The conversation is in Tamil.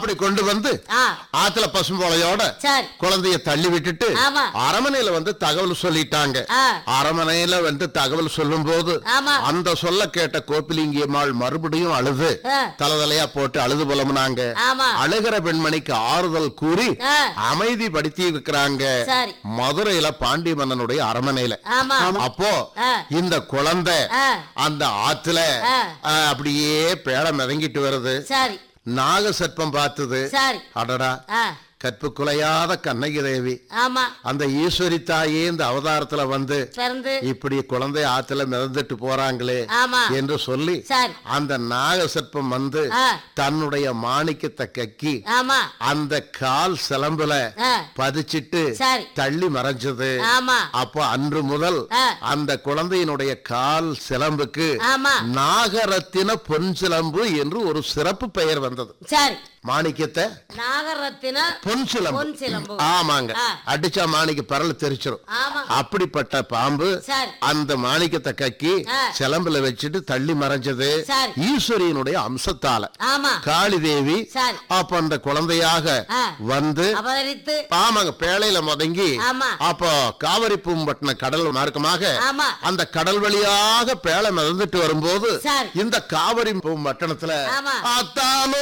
அப்படி கொண்டு வந்து ஆ ஆத்துல பசும்போலையோட சரி குழந்தைய தள்ளி விட்டுட்டு ஆமா. அரமனையில வந்து தகவல் சொல்லிட்டாங்க ஆ அரமனையில வந்து தகவல் சொல்லும் போது ஆமா அந்த சொல்ல கேட்ட கோப்பிலிங்கியம்மாள் மறுபடியும் அழுது ஆ. தலதலையா போட்டு அழுது புலம்புனாங்க ஆமா அழுகிற பெண்மணிக்கு ஆறுதல் கூறி ஆ அமைதிப்படுத்தி இருக்கிறாங்க சரி மதுரையில பாண்டி மன்னனுடைய அரமனையில ஆமா அப்போ ஆ இந்த குழந்தை ஆ அந்த ஆத்துல ஆ. ஆ, அப்படியே பேழ மிதங்கிட்டு வருது சரி நாக சர்ப்பம் பார்த்தது சரி அடடா ஆ கற்பு குலையாத கண்ணகி தேவி ஆமா அந்த ஈஸ்வரி தாயே இந்த அவதாரத்துல வந்து பிறந்து இப்படி குழந்தை ஆத்துல மிதந்துட்டு போறாங்களே ஆமா என்று சொல்லி சரி அந்த நாக சர்ப்பம் வந்து ஆ தன்னுடைய மாணிக்கத்தை கக்கி ஆமா அந்த கால் சிலம்புல ஆ பதிச்சிட்டு சரி தள்ளி மறைஞ்சது ஆமா அப்போ அன்று முதல் ஆ அந்த குழந்தையினுடைய கால் சிலம்புக்கு ஆமா நாகரத்தின பொன் சிலம்பு என்று ஒரு சிறப்பு பெயர் வந்தது சரி மாணிக்கத்தை நாகரத்தின பொன் சிலம்பு பொன் சிலம்பு ஆமாங்க ஆ. அடிச்சா மாணிக்க பரல் தெரிச்சிரும் ஆமா அப்படிப்பட்ட பாம்பு சரி அந்த மாணிக்கத்தை கக்கி ஆ. சிலம்புல வச்சுட்டு தள்ளி மறைஞ்சது சரி ஈஸ்வரியனுடைய அம்சத்தால ஆமா காளி தேவி சரி அப்ப அந்த குழந்தையாக ஆ வந்து அவதரித்து ஆமாங்க பேழையில முதங்கி ஆமா அப்போ காவிரி பூம்பட்டின கடல் மார்க்கமாக ஆமா அந்த கடல் வழியாக பேழை மிதந்துட்டு வரும்போது சரி இந்த காவிரி பூம்பட்டணத்துல ஆமா. அத்தானோ